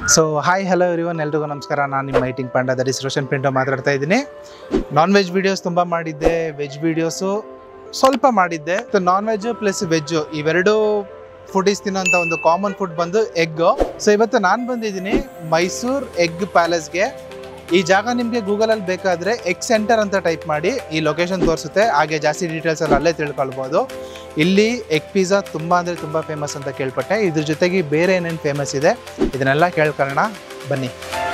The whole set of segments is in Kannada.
ಸೊ ಹಾಯ್ ಹಲೋ ಇವನ್ ಎಲ್ರಿಗೂ ನಮಸ್ಕಾರ ನಾನು ನಿಮ್ಮ ಮೈಟಿಂಗ್ ಪಾಂಡ ದಟ್ ಇಸ್ ರೋಷನ್ ಪಿಂಟೋ ಮಾತಾಡ್ತಾ ಇದ್ದೀನಿ ನಾನ್ ವೆಜ್ ವೀಡಿಯೋಸ್ ತುಂಬ ಮಾಡಿದ್ದೆ ವೆಜ್ ವೀಡಿಯೋಸು ಸ್ವಲ್ಪ ಮಾಡಿದ್ದೆ ನಾನ್ ವೆಜ್ ಪ್ಲಸ್ ವೆಜ್ಜು ಇವೆರಡು ಫುಡೀಸ್ ತಿನ್ನೋಂಥ ಒಂದು ಕಾಮನ್ ಫುಡ್ ಬಂದು ಎಗ್ಗು ಸೊ ಇವತ್ತು ನಾನು ಬಂದಿದ್ದೀನಿ ಮೈಸೂರ್ ಎಗ್ ಪ್ಯಾಲೇಸ್ಗೆ ಈ ಜಾಗ ನಿಮಗೆ ಗೂಗಲಲ್ಲಿ ಬೇಕಾದರೆ ಎಗ್ ಸೆಂಟರ್ ಅಂತ ಟೈಪ್ ಮಾಡಿ ಈ ಲೊಕೇಶನ್ ತೋರಿಸುತ್ತೆ ಹಾಗೆ ಜಾಸ್ತಿ ಡೀಟೇಲ್ಸ್ ಎಲ್ಲ ಅಲ್ಲೇ ತಿಳ್ಕೊಳ್ಬೋದು ಇಲ್ಲಿ ಎಗ್ ಪಿಜ್ಜಾ ತುಂಬ ಅಂದರೆ ತುಂಬ ಫೇಮಸ್ ಅಂತ ಕೇಳ್ಪಟ್ಟೆ ಇದ್ರ ಜೊತೆಗೆ ಬೇರೆ ಏನೇನು ಫೇಮಸ್ ಇದೆ ಇದನ್ನೆಲ್ಲ ಕೇಳ್ಕೊಳ್ಳೋಣ ಬನ್ನಿ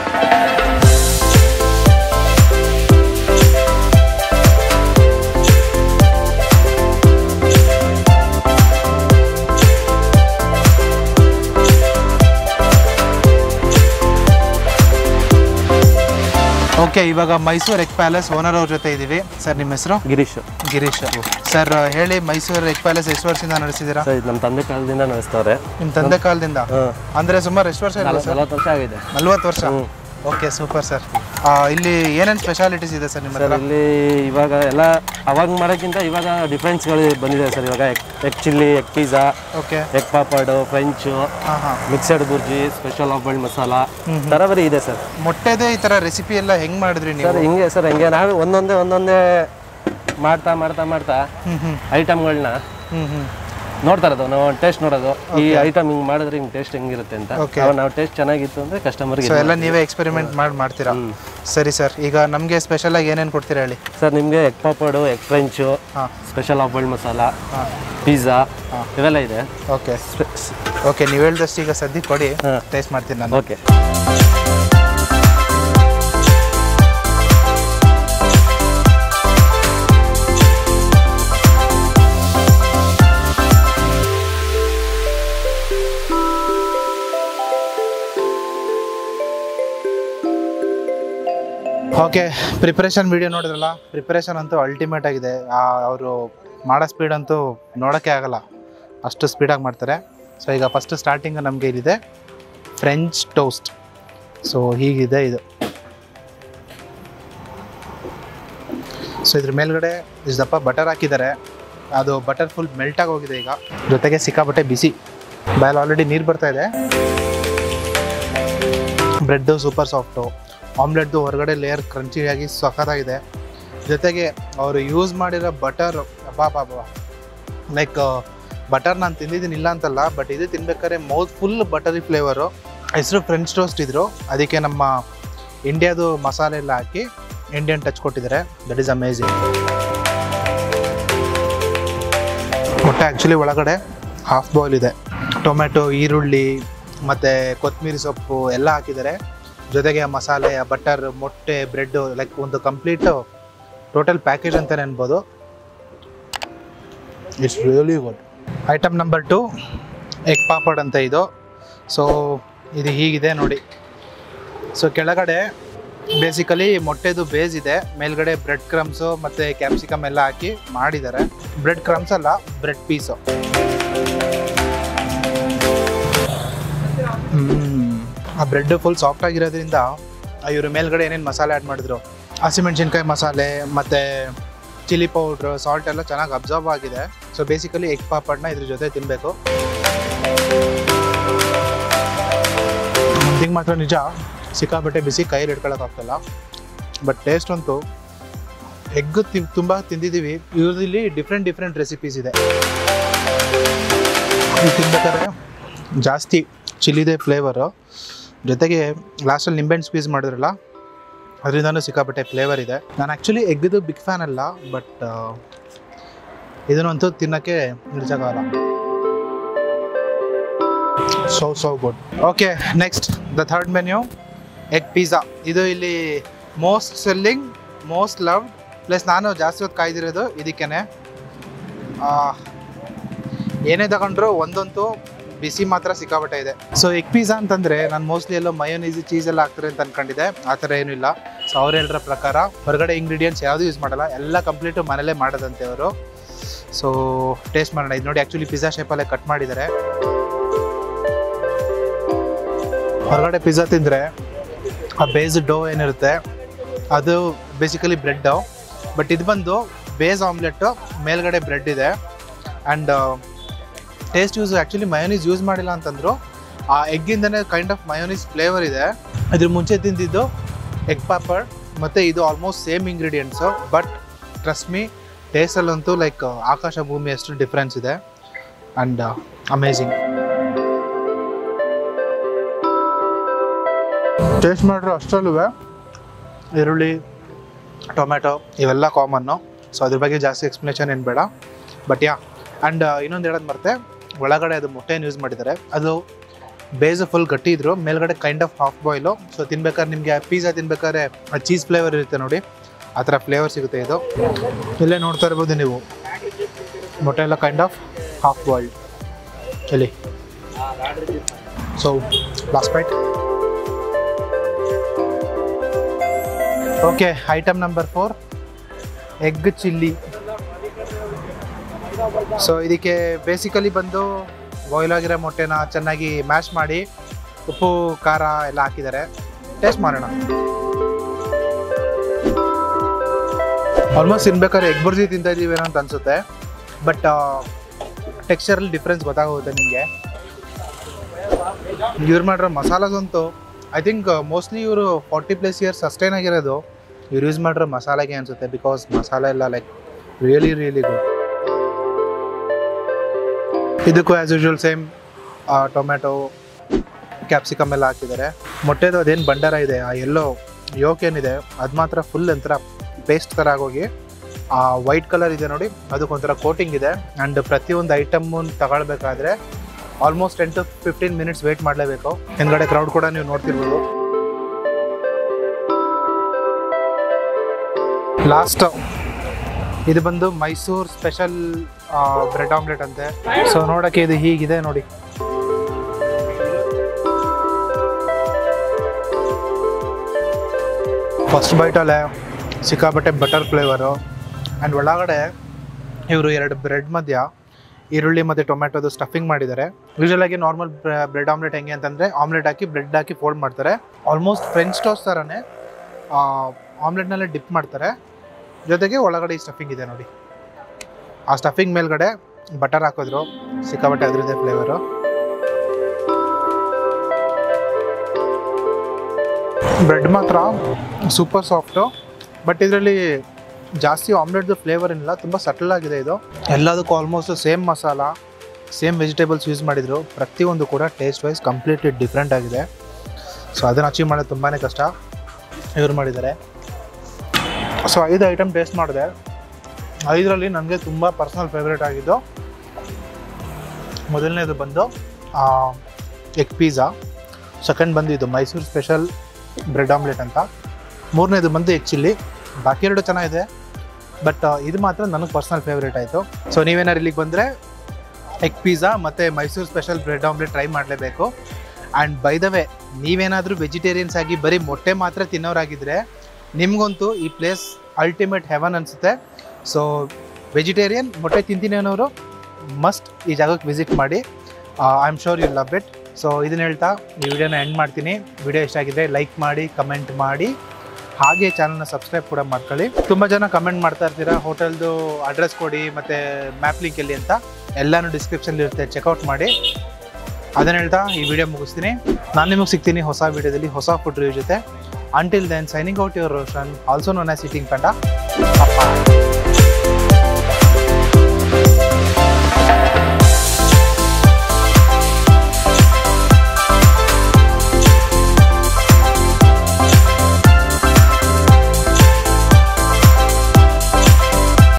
ಓಕೆ ಇವಾಗ ಮೈಸೂರು ಎಗ್ ಪ್ಯಾಲೇಸ್ ಓನರ್ ಅವ್ರ ಜೊತೆ ಇದ್ದೀವಿ ಸರ್ ನಿಮ್ಮ ಹೆಸರು ಗಿರೀಶ್ ಗಿರೀಶ್ ಸರ್ ಹೇಳಿ ಮೈಸೂರು ಎಗ್ ಪ್ಯಾಲೇಸ್ ಎಷ್ಟು ವರ್ಷದಿಂದ ನಡೆಸಿದ್ದೀರಾ ಸರ್ ಇದು ನಮ್ಮ ತಂದೆ ಕಾಲದಿಂದ ನಡೆಸ್ತವ್ರೆ ನಿಮ್ಮ ತಂದೆ ಕಾಲದಿಂದ ಹಾಂ ಅಂದ್ರೆ ಸುಮಾರು ಎಷ್ಟು ವರ್ಷ ಇಲ್ಲ ಸರ್ ನಲವತ್ತು ವರ್ಷ ಆಗಿದೆ ನಲ್ವತ್ತು ವರ್ಷ ಹ್ಮ್. ಓಕೆ ಸೂಪರ್ ಸರ್ ಇಲ್ಲಿ ಏನೇನು ಸ್ಪೆಷಾಲಿಟೀಸ್ ಇದೆ ಸರ್ ನಿಮ್ಮ ಸರ್ ಹತ್ರ ಇಲ್ಲಿ ಇವಾಗ ಎಲ್ಲ ಅವಾಗ ಮಾಡೋಕ್ಕಿಂತ ಇವಾಗ ಡಿಫ್ರೆನ್ಸ್ಗಳು ಬಂದಿದೆ ಸರ್ ಇವಾಗ egg egg chilli egg pizza okay egg papad french ಹಾಂ ಹಾಂ mixed bhurji special of boiled masala ತರಬರಿ ಇದೆ ಸರ್ ಮೊಟ್ಟೆದೇ ಈ ಥರ ರೆಸಿಪಿ ಎಲ್ಲ ಹೆಂಗ್ ಮಾಡಿದ್ರಿ ನೀವು ಸರ್ ಹಿಂಗೆ ಸರ್ ಹಿಂಗೆ ನಾವು ಒಂದೊಂದೇ ಒಂದೊಂದೇ ಮಾಡ್ತಾ ಮಾಡ್ತಾ ಮಾಡ್ತಾ ಹ್ಮ್ ಹ್ಮ್ ಐಟಮ್ಗಳನ್ನ ಹ್ಮ್ ಹ್ಮ್ ನೋಡ್ತಾ ಇರೋದು ನಾವು ಟೇಸ್ಟ್ ನೋಡೋದು ಈ ಐಟಮ್ ಹಿಂಗೆ ಮಾಡಿದ್ರೆ ಹಿಂಗೆ ಟೇಸ್ಟ್ ಹೆಂಗಿರುತ್ತೆ ಅಂತ Okay. ಅವಾಗ ನಾವು ಟೇಸ್ಟ್ ಚೆನ್ನಾಗಿತ್ತು ಅಂದರೆ ಕಸ್ಟಮರ್ಗೆ ಸೊ ಎಲ್ಲ ನೀವೇ ಎಕ್ಸ್ಪೆರಿಮೆಂಟ್ ಮಾಡಿ ಮಾಡ್ತೀರಾ ಸರಿ ಸರ್ ಈಗ ನಮಗೆ ಸ್ಪೆಷಲ್ ಆಗಿ ಏನೇನು ಕೊಡ್ತೀರಾ ಹೇಳಿ ಸರ್ ನಿಮಗೆ ಎಗ್ ಪಾಪಡು ಎಗ್ ಫ್ರೆಂಚು ಹಾಂ ಸ್ಪೆಷಲ್ ಆಫ್ ಬಾಯ್ಲ್ಡ್ ಮಸಾಲ ಹಾಂ ಪಿಜ್ಜಾ ಇವೆಲ್ಲ ಇದೆ ಓಕೆ ಓಕೆ ನೀವು ಹೇಳ್ದಷ್ಟು ಈಗ ಸದ್ಯಕ್ಕೆ ಕೊಡಿ ಹಾಂ. ಟೇಸ್ಟ್ ಮಾಡ್ತೀನಿ ನಾನು ಓಕೆ ಓಕೆ ಪ್ರಿಪ್ರೇಷನ್ ವಿಡಿಯೋ ನೋಡಿದ್ರಲ್ಲ ಪ್ರಿಪ್ರೇಷನ್ ಅಂತೂ ಅಲ್ಟಿಮೇಟ್ ಆಗಿದೆ ಅವರು ಮಾಡೋ ಸ್ಪೀಡ್ ಅಂತೂ ನೋಡೋಕ್ಕೆ ಆಗಲ್ಲ ಅಷ್ಟು ಸ್ಪೀಡಾಗಿ ಮಾಡ್ತಾರೆ ಸೊ ಈಗ ಫಸ್ಟ್ ಸ್ಟಾರ್ಟಿಂಗ್ ನಮಗೆ ಇಲ್ಲಿದೆ ಫ್ರೆಂಚ್ ಟೋಸ್ಟ್ ಸೊ ಹೀಗಿದೆ ಇದು ಸೊ ಇದ್ರ ಮೇಲ್ಗಡೆ ಇಷ್ಟು ದಪ್ಪ ಬಟರ್ ಹಾಕಿದ್ದಾರೆ ಅದು ಬಟರ್ ಫುಲ್ ಮೆಲ್ಟಾಗಿ ಹೋಗಿದೆ ಈಗ ಜೊತೆಗೆ ಸಿಕ್ಕಾಪಟ್ಟೆ ಬಿಸಿ ಬಾಯಲ್ಲಿ ಆಲ್ರೆಡಿ ನೀರು ಬರ್ತಾ ಇದೆ ಬ್ರೆಡ್ಡು ಸೂಪರ್ ಸಾಫ್ಟು ಆಮ್ಲೆಟ್ದು ಹೊರಗಡೆ ಲೇಯರ್ ಕ್ರಂಚಿಯಾಗಿ ಸಖತ್ತಾಗಿದೆ ಜೊತೆಗೆ ಅವರು ಯೂಸ್ ಮಾಡಿರೋ ಬಟರ್ ಅಬ್ಬಾ ಬಾಬಾ ಲೈಕ್ ಬಟರ್ ನಾನು ತಿಂದಿದ್ದೀನಿ ಇಲ್ಲ ಅಂತಲ್ಲ ಬಟ್ ಇದು ತಿನ್ಬೇಕಾದ್ರೆ ಮೌತ್ ಫುಲ್ ಬಟರಿ ಫ್ಲೇವರು ಹೆಸರು ಫ್ರೆಂಚ್ ಟೋಸ್ಟ್ ಇದ್ರು ಅದಕ್ಕೆ ನಮ್ಮ ಇಂಡಿಯಾದು ಮಸಾಲೆ ಎಲ್ಲ ಹಾಕಿ ಇಂಡಿಯನ್ ಟಚ್ ಕೊಟ್ಟಿದ್ದಾರೆ ದಟ್ ಈಸ್ ಅಮೇಝಿಂಗ್ ಮೊಟ್ಟೆ ಆ್ಯಕ್ಚುಲಿ ಒಳಗಡೆ ಹಾಫ್ ಬಾಯ್ಲ್ ಇದೆ ಟೊಮೆಟೊ ಈರುಳ್ಳಿ ಮತ್ತು ಕೊತ್ತಂಬರಿ ಸೊಪ್ಪು ಎಲ್ಲ ಹಾಕಿದ್ದಾರೆ ಜೊತೆಗೆ ಆ ಮಸಾಲೆ ಆ ಬಟರ್ ಮೊಟ್ಟೆ ಬ್ರೆಡ್ಡು ಲೈಕ್ ಒಂದು ಕಂಪ್ಲೀಟು ಟೋಟಲ್ ಪ್ಯಾಕೇಜ್ ಅಂತಲೇ ಅನ್ಬೋದು it's really good item number two egg papad ಅಂತ ಇದು ಸೊ ಇದು ಹೀಗಿದೆ ನೋಡಿ ಸೊ ಕೆಳಗಡೆ ಬೇಸಿಕಲಿ ಮೊಟ್ಟೆದು ಬೇಸ್ ಇದೆ ಮೇಲ್ಗಡೆ ಬ್ರೆಡ್ ಕ್ರಮ್ಸು ಮತ್ತು ಕ್ಯಾಪ್ಸಿಕಮ್ ಎಲ್ಲ ಹಾಕಿ ಮಾಡಿದ್ದಾರೆ ಬ್ರೆಡ್ ಕ್ರಮ್ಸ್ ಅಲ್ಲ ಬ್ರೆಡ್ ಪೀಸು ಆ ಬ್ರೆಡ್ ಫುಲ್ ಸಾಫ್ಟ್ ಆಗಿರೋದ್ರಿಂದ ಇವರು ಮೇಲ್ಗಡೆ ಏನೇನು ಮಸಾಲೆ ಆ್ಯಡ್ ಮಾಡಿದ್ರು ಹಸಿಮೆಣ್ಸಿನ್ಕಾಯಿ ಮಸಾಲೆ ಮತ್ತು ಚಿಲ್ಲಿ ಪೌಡ್ರ್ ಸಾಲ್ಟ್ ಎಲ್ಲ ಚೆನ್ನಾಗಿ ಅಬ್ಸರ್ವ್ ಆಗಿದೆ ಸೊ ಬೇಸಿಕಲಿ ಎಗ್ ಪಾಪಡ್ನ ಇದ್ರ ಜೊತೆ ತಿನ್ನಬೇಕು ಹಿಂಗೆ ಮಾತ್ರ ನಿಜ ಸಿಕ್ಕಾಬಟ್ಟೆ ಬಿಸಿ ಕೈಯಲ್ಲಿ ಇಟ್ಕೊಳ್ಳೋಕ್ಕಾಗ್ತಲ್ಲ ಬಟ್ ಟೇಸ್ಟ್ ಅಂತೂ ಎಗ್ ತಿ ತುಂಬ ತಿಂದಿದ್ದೀವಿ ಇವ್ರದಲ್ಲಿ ಡಿಫ್ರೆಂಟ್ ಡಿಫ್ರೆಂಟ್ ರೆಸಿಪೀಸ್ ಇದೆ ಇದು ತಿನ್ಬೇಕಾದ್ರೆ ಜಾಸ್ತಿ ಚಿಲ್ಲಿದೆ ಫ್ಲೇವರು ಜೊತೆಗೆ ಲಾಸ್ಟಲ್ಲಿ ನಿಂಬೆಹಣ್ಣು ಸ್ಕ್ವೀಸ್ ಮಾಡಿದ್ರಲ್ಲ ಅದರಿಂದನೂ ಸಿಕ್ಕಾಪಟ್ಟೆ ಫ್ಲೇವರ್ ಇದೆ ನಾನು ಆ್ಯಕ್ಚುಲಿ ಎಗ್ಗದು ಬಿಗ್ ಫ್ಯಾನ್ ಅಲ್ಲ ಬಟ್ ಇದನ್ನಂತೂ ತಿನ್ನೋಕ್ಕೆ ನಿಲ್ಸೋಕ್ಕಾಗಲ್ಲ so so good okay next the third menu egg pizza ಇದು ಇಲ್ಲಿ most selling most loved plus ನಾನು ಜಾಸ್ತಿ ಹೊತ್ತು ಕಾಯ್ದಿರೋದು ಇದಕ್ಕೇನೆ ಏನೇ ತಗೊಂಡ್ರು ಒಂದಂತೂ ಬಿಸಿ ಮಾತ್ರ ಸಿಕ್ಕಾಪಟ್ಟೆ ಇದೆ ಸೊ ಎಗ್ ಪಿಜ್ಜಾ ಅಂತಂದರೆ ನಾನು ಮೋಸ್ಟ್ಲಿ ಎಲ್ಲೋ ಮಯೋನೀಸು ಚೀಸ್ ಎಲ್ಲ ಹಾಕ್ತಾರೆ ಅಂತ ಅನ್ಕೊಂಡಿದ್ದೆ ಆ ಥರ ಏನೂ ಇಲ್ಲ ಸೊ ಅವ್ರು ಹೇಳರ ಪ್ರಕಾರ ಹೊರಗಡೆ ಇಂಗ್ರೀಡಿಯೆಂಟ್ಸ್ ಯಾವುದೂ ಯೂಸ್ ಮಾಡಲ್ಲ ಎಲ್ಲ ಕಂಪ್ಲೀಟು ಮನೇಲೇ ಮಾಡೋದಂತೆ ಅವರು ಸೊ ಟೇಸ್ಟ್ ಮಾಡೋಣ ಇದು ನೋಡಿ ಆ್ಯಕ್ಚುಲಿ ಪಿಜ್ಜಾ ಶೇಪಲ್ಲೇ ಕಟ್ ಮಾಡಿದ್ದಾರೆ ಹೊರಗಡೆ ಪಿಜ್ಜಾ ತಿಂದರೆ ಆ ಬೇಸ್ ಡೋ ಏನಿರುತ್ತೆ ಅದು ಬೇಸಿಕಲಿ ಬ್ರೆಡ್ಡು ಬಟ್ ಇದು ಬಂದು ಬೇಸ್ ಆಮ್ಲೆಟ್ಟು ಮೇಲ್ಗಡೆ ಬ್ರೆಡ್ ಇದೆ and taste use actually mayonnaise use ಮಾಡಿಲ್ಲ ಅಂತಂದ್ರು ಆ ಎಗ್ಗಿಂದನೇ ಕೈಂಡ್ ಆಫ್ ಮಯೋನಿಸ್ ಫ್ಲೇವರ್ ಇದೆ ಇದ್ರ ಮುಂಚೆ ತಿಂದಿದ್ದು ಎಗ್ ಪಾಪಡ್ ಮತ್ತು ಇದು almost same ingredients but trust me ಟೇಸ್ಟಲ್ಲಂತೂ ಲೈಕ್ ಆಕಾಶ ಭೂಮಿ ಅಷ್ಟು ಡಿಫ್ರೆನ್ಸ್ ಇದೆ ಆ್ಯಂಡ್ ಅಮೇಝಿಂಗ್ ಟೇಸ್ಟ್ ಮಾಡಿದ್ರೆ ಅಷ್ಟರಲ್ಲೂ ಈರುಳ್ಳಿ ಟೊಮೆಟೊ ಇವೆಲ್ಲ ಕಾಮನ್ನು ಸೊ ಅದ್ರ ಬಗ್ಗೆ ಜಾಸ್ತಿ ಎಕ್ಸ್ಪ್ಲನೇಷನ್ ಏನು ಬೇಡ ಬಟ್ ಯಾ ಆ್ಯಂಡ್ ಇನ್ನೊಂದು ಹೇಳೋದು ಮರ್ತೆ ಒಳಗಡೆ ಅದು ಮೊಟ್ಟೆನ ಯೂಸ್ ಮಾಡಿದ್ದಾರೆ ಅದು ಬೇಸ್ ಫುಲ್ ಗಟ್ಟಿ ಇದ್ರು ಮೇಲ್ಗಡೆ kind of half boil so ತಿನ್ಬೇಕಾದ್ರೆ ನಿಮಗೆ ಪಿಜ್ಜಾ ತಿನ್ಬೇಕಾದ್ರೆ ಚೀಸ್ ಫ್ಲೇವರ್ ಇರುತ್ತೆ ನೋಡಿ ಆ ಥರ ಫ್ಲೇವರ್ ಸಿಗುತ್ತೆ ಇದು ಇಲ್ಲೇ ನೋಡ್ತಾ ಇರ್ಬೋದು ನೀವು ಮೊಟ್ಟೆ ಎಲ್ಲ ಕೈಂಡ್ ಆಫ್ ಹಾಫ್ ಬಾಯ್ಲ್ಡ್ ಇಲ್ಲಿ so last bite okay item number four egg chilli so ಇದಕ್ಕೆ ಬೇಸಿಕಲಿ ಬಂದು ಬಾಯ್ಲ್ ಆಗಿರೋ ಮೊಟ್ಟೆನ ಚೆನ್ನಾಗಿ ಮ್ಯಾಶ್ ಮಾಡಿ ಉಪ್ಪು ಖಾರ ಎಲ್ಲ ಹಾಕಿದ್ದಾರೆ ಟೇಸ್ಟ್ ಮಾಡೋಣ ಆಲ್ಮೋಸ್ಟ್ ತಿನ್ಬೇಕಾದ್ರೆ ಎಗ್ ಬುರ್ಜಿ ತಿಂತಾ ಇದೀವೇನೋ ಅಂತ ಅನ್ಸುತ್ತೆ ಬಟ್ ಟೆಕ್ಸ್ಚರಲ್ಲಿ ಡಿಫ್ರೆನ್ಸ್ ಗೊತ್ತಾಗುತ್ತೆ ನಿಮಗೆ ಇವ್ರು ಮಾಡಿರೋ ಮಸಾಲಾಸ್ ಅಂತೂ ಐ ಥಿಂಕ್ ಮೋಸ್ಟ್ಲಿ ಇವರು ಫಾರ್ಟಿ ಪ್ಲಸ್ ಇಯರ್ಸ್ ಸಸ್ಟೈನ್ ಆಗಿರೋದು ಇವ್ರು ಯೂಸ್ ಮಾಡಿರೋ ಮಸಾಲೆಗೆ ಅನಿಸುತ್ತೆ ಬಿಕಾಸ್ ಮಸಾಲೆ ಎಲ್ಲ ಲೈಕ್ ರಿಯಲಿ ರಿಯಲಿ ಗುಡ್ ಇದಕ್ಕೂ as usual same tomato capsicum ಎಲ್ಲ ಹಾಕಿದ್ದಾರೆ ಮೊಟ್ಟೆದು ಅದೇನು ಬಂಡಾರ ಇದೆ ಆ ಎಲ್ಲೋ ಯೋಕ್ ಏನಿದೆ ಅದು ಮಾತ್ರ ಫುಲ್ ಒಂಥರ ಪೇಸ್ಟ್ ಥರ ಆಗೋಗಿ ಆ ವೈಟ್ ಕಲರ್ ಇದೆ ನೋಡಿ ಅದಕ್ಕೊಂಥರ ಕೋಟಿಂಗ್ ಇದೆ ಆ್ಯಂಡ್ ಪ್ರತಿಯೊಂದು ಐಟಮ್ಮನ್ನು ತಗೊಳ್ಬೇಕಾದ್ರೆ almost ten to fifteen minutes wait ಮಾಡಲೇಬೇಕು ಹಿಂದ್ಗಡೆ ಕ್ರೌಡ್ ಕೂಡ ನೀವು ನೋಡ್ತಿರ್ಬೋದು ಲಾಸ್ಟ್ ಇದು ಬಂದು ಮೈಸೂರ್ ಸ್ಪೆಷಲ್ ಬ್ರೆಡ್ ಆಮ್ಲೆಟ್ ಅಂತೆ ಸೊ ನೋಡೋಕ್ಕೆ ಇದು ಹೀಗಿದೆ ನೋಡಿ ಫಸ್ಟ್ ಬೈಟಲ್ಲೇ ಸಿಕ್ಕಾಬಟ್ಟೆ ಬಟರ್ ಫ್ಲೇವರು ಆ್ಯಂಡ್ ಒಳಗಡೆ ಇವರು ಎರಡು ಬ್ರೆಡ್ ಮಧ್ಯ ಈರುಳ್ಳಿ ಮತ್ತು ಟೊಮೆಟೊದು ಸ್ಟಫಿಂಗ್ ಮಾಡಿದ್ದಾರೆ ಯೂಶಲ್ ಆಗಿ ನಾರ್ಮಲ್ ಬ್ರೆಡ್ ಆಮ್ಲೆಟ್ ಹೆಂಗೆ ಅಂತಂದರೆ ಆಮ್ಲೆಟ್ ಹಾಕಿ ಬ್ರೆಡ್ ಹಾಕಿ ಫೋಲ್ಡ್ ಮಾಡ್ತಾರೆ ಆಲ್ಮೋಸ್ಟ್ ಫ್ರೆಂಚ್ ಟೋಸ್ಟ್ ಥರನೇ ಆಮ್ಲೆಟ್ನಲ್ಲೇ ಡಿಪ್ ಮಾಡ್ತಾರೆ ಜೊತೆಗೆ ಒಳಗಡೆ ಈ ಸ್ಟಫಿಂಗ್ ಇದೆ ನೋಡಿ ಆ ಸ್ಟಫಿಂಗ್ ಮೇಲ್ಗಡೆ ಬಟರ್ ಹಾಕಿದ್ರು ಸಿಕ್ಕಾಬಟ್ಟೆ ಅದ್ರದ್ದೇ ಫ್ಲೇವರು ಬ್ರೆಡ್ ಮಾತ್ರ ಸೂಪರ್ ಸಾಫ್ಟು ಬಟ್ ಇದರಲ್ಲಿ ಜಾಸ್ತಿ ಆಮ್ಲೆಟ್ದು ಫ್ಲೇವರ್ ಏನಿಲ್ಲ ತುಂಬ ಸಟಲ್ ಆಗಿದೆ ಇದು ಎಲ್ಲದಕ್ಕೂ almost same masala same vegetables use ಮಾಡಿದ್ರು ಪ್ರತಿಯೊಂದು ಕೂಡ ಟೇಸ್ಟ್ ವೈಸ್ ಕಂಪ್ಲೀಟ್ಲಿ ಡಿಫ್ರೆಂಟ್ ಆಗಿದೆ ಸೊ ಅದನ್ನು ಅಚೀವ್ ಮಾಡೋದು ತುಂಬಾ ಕಷ್ಟ ಇವ್ರು ಮಾಡಿದ್ದಾರೆ ಸೊ ಐದು ಐಟಮ್ ಟೇಸ್ಟ್ ಮಾಡಿದೆ ಐದರಲ್ಲಿ ನನಗೆ ತುಂಬ ಪರ್ಸ್ನಲ್ ಫೇವ್ರೇಟ್ ಆಗಿದ್ದು ಮೊದಲನೇದು ಬಂದು ಎಗ್ ಪಿಜ್ಜಾ ಸೆಕೆಂಡ್ ಬಂದು ಇದು ಮೈಸೂರು ಸ್ಪೆಷಲ್ ಬ್ರೆಡ್ ಆಮ್ಲೆಟ್ ಅಂತ ಮೂರನೇದು ಬಂದು ಎಗ್ ಚಿಲ್ಲಿ ಬಾಕಿ ಎರಡು ಚೆನ್ನಾಗಿದೆ ಬಟ್ ಇದು ಮಾತ್ರ ನನಗೆ ಪರ್ಸ್ನಲ್ ಫೇವ್ರೇಟ್ ಆಯಿತು ಸೊ ನೀವೇನಾರು ಇಲ್ಲಿಗೆ ಬಂದರೆ ಎಗ್ ಪಿಜ್ಜಾ ಮತ್ತು Mysuru special bread omelette try ಮಾಡಲೇಬೇಕು ಆ್ಯಂಡ್ ಬೈ ದ ವೇ ನೀವೇನಾದರೂ ವೆಜಿಟೇರಿಯನ್ಸ್ ಆಗಿ ಬರೀ ಮೊಟ್ಟೆ ಮಾತ್ರ ತಿನ್ನೋರಾಗಿದ್ದರೆ ನಿಮಗಂತೂ ಈ ಪ್ಲೇಸ್ ಅಲ್ಟಿಮೇಟ್ ಹೆವನ್ ಅನಿಸುತ್ತೆ ಸೊ ವೆಜಿಟೇರಿಯನ್ ಮೊಟ್ಟೆ ತಿಂತೀನಿ ಅನ್ನೋರು ಮಸ್ಟ್ ಈ ಜಾಗಕ್ಕೆ ವಿಸಿಟ್ ಮಾಡಿ I am sure you love it so ಇದನ್ನ ಹೇಳ್ತಾ ಈ ವಿಡಿಯೋನ ಎಂಡ್ ಮಾಡ್ತೀನಿ ವಿಡಿಯೋ ಇಷ್ಟ ಆಗಿದೆ ಲೈಕ್ ಮಾಡಿ ಕಮೆಂಟ್ ಮಾಡಿ ಹಾಗೆ ಚಾನಲ್ನ ಸಬ್ಸ್ಕ್ರೈಬ್ ಕೂಡ ಮಾಡ್ಕೊಳ್ಳಿ ತುಂಬ ಜನ ಕಮೆಂಟ್ ಮಾಡ್ತಾ ಇರ್ತೀರಾ ಹೋಟೆಲ್ದು ಅಡ್ರೆಸ್ ಕೊಡಿ ಮತ್ತು ಮ್ಯಾಪ್ ಲಿಂಕ್ ಎಲ್ಲಿ ಅಂತ ಎಲ್ಲನೂ ಡಿಸ್ಕ್ರಿಪ್ಷನ್ ಇರುತ್ತೆ ಚೆಕ್ಔಟ್ ಮಾಡಿ ಅದನ್ನ ಹೇಳ್ತಾ ಈ ವಿಡಿಯೋ ಮುಗಿಸ್ತೀನಿ ನಾನು ನಿಮಗೆ ಸಿಗ್ತೀನಿ ಹೊಸ ವಿಡಿಯೋದಲ್ಲಿ ಹೊಸ ಫುಡ್ ರಿವ್ಯೂ ಜೊತೆ until then signing out your Roshan also known as sitting ಕಂಡ